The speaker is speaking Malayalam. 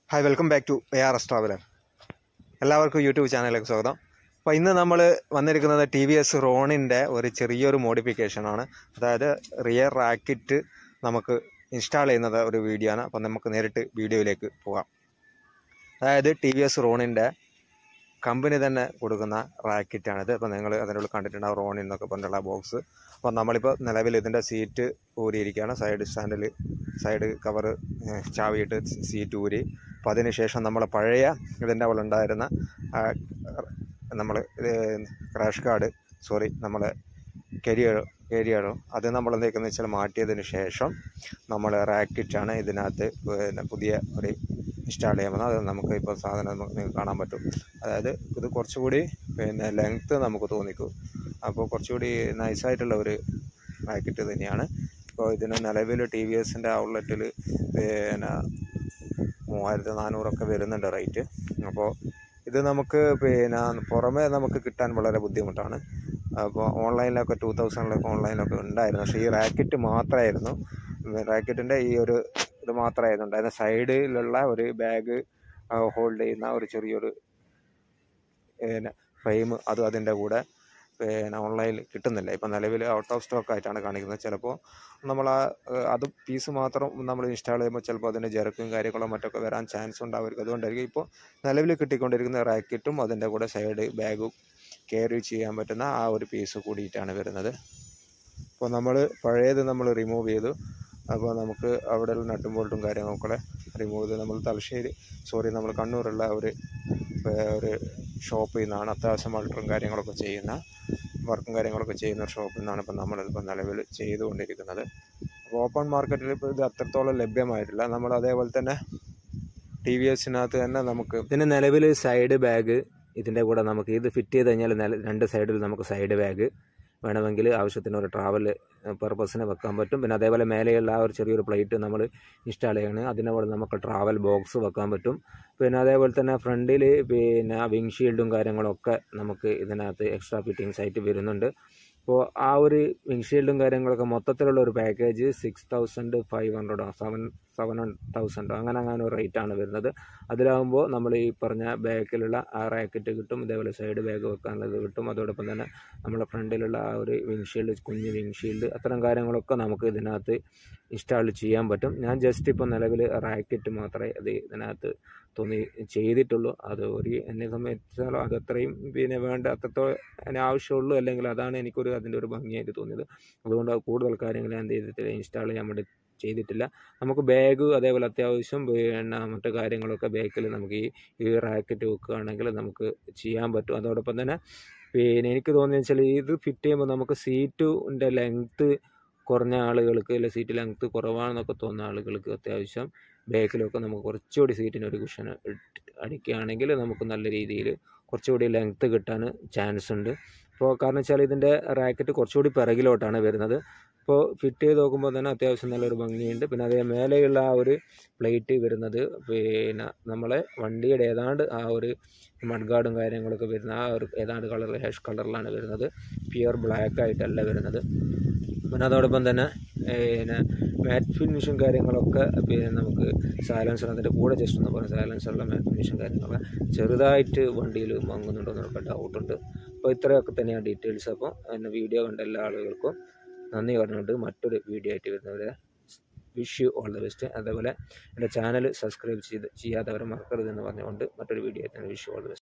hi welcome back to A R S traveller എല്ലാവർക്കും യൂട്യൂബ് ചാനലിലേക്ക് സ്വാഗതം അപ്പോൾ ഇന്ന് നമ്മൾ വന്നിരിക്കുന്നത് ടി വി എസ് റോണിൻ്റെ ഒരു ചെറിയൊരു മോഡിഫിക്കേഷനാണ് അതായത് റിയർ റാക്കറ്റ് നമുക്ക് ഇൻസ്റ്റാൾ ചെയ്യുന്നത് ഒരു വീഡിയോ ആണ് അപ്പോൾ നമുക്ക് നേരിട്ട് വീഡിയോയിലേക്ക് പോകാം അതായത് ടി വി എസ് റോണിൻ്റെ കമ്പനി തന്നെ കൊടുക്കുന്ന റാക്കറ്റാണിത് അപ്പോൾ നിങ്ങൾ അതിനുള്ളിൽ കണ്ടിട്ടുണ്ടാവും റോണിൻ എന്നൊക്കെ പറഞ്ഞിട്ടുള്ള ബോക്സ് അപ്പോൾ നമ്മളിപ്പോൾ നിലവിൽ ഇതിൻ്റെ സീറ്റ് ഊരിയിരിക്കുകയാണ് സൈഡ് സ്റ്റാൻഡിൽ സൈഡ് കവർ ചാവിയിട്ട് സീറ്റ് ഊരി അപ്പോൾ അതിന് ശേഷം നമ്മൾ പഴയ ഇതിൻ്റെ അവിടെ ഉണ്ടായിരുന്ന നമ്മൾ ക്രാഷ് കാർഡ് സോറി നമ്മൾ കരിയർ കരിയറും അത് നമ്മൾ എന്തൊക്കെയെന്ന് വെച്ചാൽ മാറ്റിയതിന് ശേഷം നമ്മൾ റാക്കറ്റാണ് ഇതിനകത്ത് പിന്നെ പുതിയ ഒരു ഇൻസ്റ്റാൾ ചെയ്യുന്നത് അത് നമുക്ക് ഇപ്പോൾ സാധനം നമുക്ക് നിങ്ങൾക്ക് കാണാൻ പറ്റും അതായത് ഇത് കുറച്ചുകൂടി പിന്നെ ലെങ്ത്ത് നമുക്ക് തോന്നിക്കും അപ്പോൾ കുറച്ചുകൂടി നൈസായിട്ടുള്ള ഒരു റാക്കറ്റ് തന്നെയാണ് ഇപ്പോൾ ഇതിന് നിലവിൽ ടി വി എസിൻ്റെ ഔട്ട്ലെറ്റിൽ പിന്നെ മൂവായിരത്തി നാനൂറൊക്കെ വരുന്നുണ്ട് റേറ്റ് അപ്പോൾ ഇത് നമുക്ക് പിന്നെ പുറമേ നമുക്ക് കിട്ടാൻ വളരെ ബുദ്ധിമുട്ടാണ് അപ്പോൾ ഓൺലൈനിലൊക്കെ ടു തൗസൻഡിലൊക്കെ ഓൺലൈനിലൊക്കെ ഉണ്ടായിരുന്നു പക്ഷേ ഈ റാക്കറ്റ് മാത്രമായിരുന്നു റാക്കറ്റിൻ്റെ ഈ ഒരു ഇത് മാത്രമായിരുന്നു ഉണ്ടായിരുന്നത് സൈഡിലുള്ള ഒരു ബാഗ് ഹോൾഡ് ചെയ്യുന്ന ഒരു ചെറിയൊരു പിന്നെ ഫ്രെയിം അതും അതിൻ്റെ കൂടെ പിന്നെ ഓൺലൈനിൽ കിട്ടുന്നില്ല ഇപ്പം നിലവിൽ ഔട്ട് ഓഫ് സ്റ്റോക്ക് ആയിട്ടാണ് കാണിക്കുന്നത് ചിലപ്പോൾ നമ്മൾ ആ അത് പീസ് മാത്രം നമ്മൾ ഇൻസ്റ്റാൾ ചെയ്യുമ്പോൾ ചിലപ്പോൾ അതിൻ്റെ ജെറക്കും കാര്യങ്ങളോ മറ്റൊക്കെ വരാൻ ചാൻസ് ഉണ്ടാവുമായിരിക്കും അതുകൊണ്ടായിരിക്കും ഇപ്പോൾ നിലവിൽ കിട്ടിക്കൊണ്ടിരിക്കുന്ന റാക്കറ്റും അതിൻ്റെ കൂടെ സൈഡ് ബാഗും ക്യാരി ചെയ്യാൻ പറ്റുന്ന ആ ഒരു പീസ് കൂടിയിട്ടാണ് വരുന്നത് അപ്പോൾ നമ്മൾ പഴയത് നമ്മൾ റിമൂവ് ചെയ്തു അപ്പോൾ നമുക്ക് അവിടെയുള്ള നട്ടും ബോൾട്ടും കാര്യങ്ങളൊക്കെ റിമൂവ് ചെയ്ത് നമ്മൾ തലശ്ശേരി സോറി നമ്മൾ കണ്ണൂരുള്ള ഒരു ഒരു ഷോപ്പിൽ നിന്നാണ് അത്യാവശ്യം അൾട്ടറും കാര്യങ്ങളൊക്കെ ചെയ്യുന്ന വർക്കും കാര്യങ്ങളൊക്കെ ചെയ്യുന്ന ഒരു ഷോപ്പിൽ നിന്നാണ് ഇപ്പോൾ നമ്മളിപ്പോൾ നിലവിൽ ചെയ്തുകൊണ്ടിരിക്കുന്നത് അപ്പോൾ ഓപ്പൺ മാർക്കറ്റിൽ ഇപ്പോൾ ഇത് അത്രത്തോളം ലഭ്യമായിട്ടില്ല നമ്മൾ അതേപോലെ തന്നെ ടി വി എസിനകത്ത് തന്നെ നമുക്ക് ഇതിന് നിലവിൽ സൈഡ് ബാഗ് ഇതിൻ്റെ കൂടെ നമുക്ക് ഇത് ഫിറ്റ് ചെയ്ത് കഴിഞ്ഞാൽ നില രണ്ട് സൈഡിൽ നമുക്ക് സൈഡ് ബാഗ് വേണമെങ്കിൽ ആവശ്യത്തിന് ഒരു ട്രാവൽ പർപ്പസിന് വെക്കാൻ പറ്റും പിന്നെ അതേപോലെ മേലെയുള്ള ആ ഒരു ചെറിയൊരു പ്ലേറ്റ് നമ്മൾ ഇൻസ്റ്റാൾ ചെയ്യണം അതിനവിടെ നമുക്ക് ട്രാവൽ ബോക്സ് വെക്കാൻ പറ്റും പിന്നെ അതേപോലെ തന്നെ ഫ്രണ്ടിൽ പിന്നെ വിങ് ഷീൽഡും കാര്യങ്ങളൊക്കെ നമുക്ക് ഇതിനകത്ത് എക്സ്ട്രാ ഫിറ്റിങ്സ് ആയിട്ട് വരുന്നുണ്ട് അപ്പോൾ ആ ഒരു വിങ് ഷീൽഡും കാര്യങ്ങളൊക്കെ മൊത്തത്തിലുള്ള ഒരു പാക്കേജ് സിക്സ് തൗസൻഡ് ഫൈവ് ഹൺഡ്രഡോ സെവൻ സെവൻ തൗസൻഡോ അങ്ങനെ അങ്ങനെ ഒരു റേറ്റാണ് വരുന്നത് അതിലാകുമ്പോൾ നമ്മൾ ഈ പറഞ്ഞ ബാക്കിലുള്ള ആ റാക്കറ്റ് കിട്ടും ഇതേപോലെ സൈഡ് ബാഗ് വെക്കാനുള്ളത് കിട്ടും അതോടൊപ്പം തന്നെ നമ്മളെ ഫ്രണ്ടിലുള്ള ആ ഒരു വിങ് ഷീൽഡ് കുഞ്ഞ് വിങ് ഷീൽഡ് അത്തരം കാര്യങ്ങളൊക്കെ നമുക്ക് ഇതിനകത്ത് ഇൻസ്റ്റാൾ ചെയ്യാൻ പറ്റും ഞാൻ ജസ്റ്റ് ഇപ്പോൾ നിലവിൽ റാക്കറ്റ് മാത്രമേ അത് ഇതിനകത്ത് തോന്നി ചെയ്തിട്ടുള്ളൂ അത് ഒരു എന്നെ സംബന്ധിച്ചാലും അത് അത്രയും പിന്നെ വേണ്ട അത്രത്തോളം അതിന് ആവശ്യമുള്ളൂ അല്ലെങ്കിൽ അതാണ് എനിക്കൊരു അതിൻ്റെ ഒരു ഭംഗിയായിട്ട് തോന്നിയത് അതുകൊണ്ട് കൂടുതൽ കാര്യങ്ങൾ ഞാൻ എന്ത് ചെയ്തിട്ടില്ല ഇൻസ്റ്റാൾ ചെയ്യാൻ വേണ്ടി ചെയ്തിട്ടില്ല നമുക്ക് ബാഗ് അതേപോലെ അത്യാവശ്യം പിന്നെ മറ്റു കാര്യങ്ങളൊക്കെ ബാക്കിൽ നമുക്ക് ഈ ഈ റാക്കറ്റ് വെക്കുകയാണെങ്കിൽ നമുക്ക് ചെയ്യാൻ പറ്റും അതോടൊപ്പം തന്നെ പിന്നെ എനിക്ക് തോന്നിയെന്ന് വെച്ചാൽ ഇത് ഫിറ്റ് ചെയ്യുമ്പോൾ നമുക്ക് സീറ്റിൻ്റെ ലെങ്ത്ത് കുറഞ്ഞ ആളുകൾക്ക് അല്ലെ സീറ്റ് ലെങ്ത്ത് കുറവാണെന്നൊക്കെ തോന്നുന്ന ആളുകൾക്ക് അത്യാവശ്യം ബാക്കിലൊക്കെ നമുക്ക് കുറച്ചുകൂടി സീറ്റിന് ഒരു കുഷൻ അടിക്കുകയാണെങ്കിൽ നമുക്ക് നല്ല രീതിയിൽ കുറച്ചുകൂടി ലെങ്ത്ത് കിട്ടാൻ ചാൻസ് ഉണ്ട് അപ്പോൾ കാരണം വെച്ചാൽ ഇതിൻ്റെ റാക്കറ്റ് കുറച്ചുകൂടി പിറകിലോട്ടാണ് വരുന്നത് ഇപ്പോൾ ഫിറ്റ് ചെയ്ത് നോക്കുമ്പോൾ തന്നെ അത്യാവശ്യം നല്ലൊരു ഭംഗിയുണ്ട് പിന്നെ അതേ മേലെയുള്ള ആ ഒരു പ്ലേറ്റ് വരുന്നത് പിന്നെ നമ്മളെ വണ്ടിയുടെ ഏതാണ്ട് ആ ഒരു മഡ് ഗാർഡും കാര്യങ്ങളൊക്കെ വരുന്ന ആ ഒരു ഏതാണ്ട് കളർ ഹാഷ് കളറിലാണ് വരുന്നത് പ്യുവർ ബ്ലാക്ക് ആയിട്ടല്ല വരുന്നത് പിന്നെ അതോടൊപ്പം തന്നെ പിന്നെ മാറ്റ് ഫിനിഷും കാര്യങ്ങളൊക്കെ പിന്നെ നമുക്ക് സൈലൻസർ അതിൻ്റെ കൂടെ ജസ്റ്റ് ഒന്ന് പറയാം സൈലൻസറുള്ള മാറ്റ് ഫിനിഷും കാര്യങ്ങളൊക്കെ ചെറുതായിട്ട് വണ്ടിയിൽ മങ്ങുന്നുണ്ടോ എന്നൊക്കെ ഡൗട്ടുണ്ട് അപ്പോൾ ഇത്രയൊക്കെ തന്നെയാണ് ഡീറ്റെയിൽസ് അപ്പോൾ എന്നെ വീഡിയോ കണ്ട എല്ലാ ആളുകൾക്കും നന്ദി പറഞ്ഞുകൊണ്ട് മറ്റൊരു വീഡിയോ ആയിട്ട് വരുന്നവരെ wish you all the best അതേപോലെ എൻ്റെ ചാനൽ സബ്സ്ക്രൈബ് ചെയ്ത് ചെയ്യാത്തവരെ മറക്കരുതെന്ന് പറഞ്ഞുകൊണ്ട് മറ്റൊരു വീഡിയോ ആയിട്ട് wish you all the best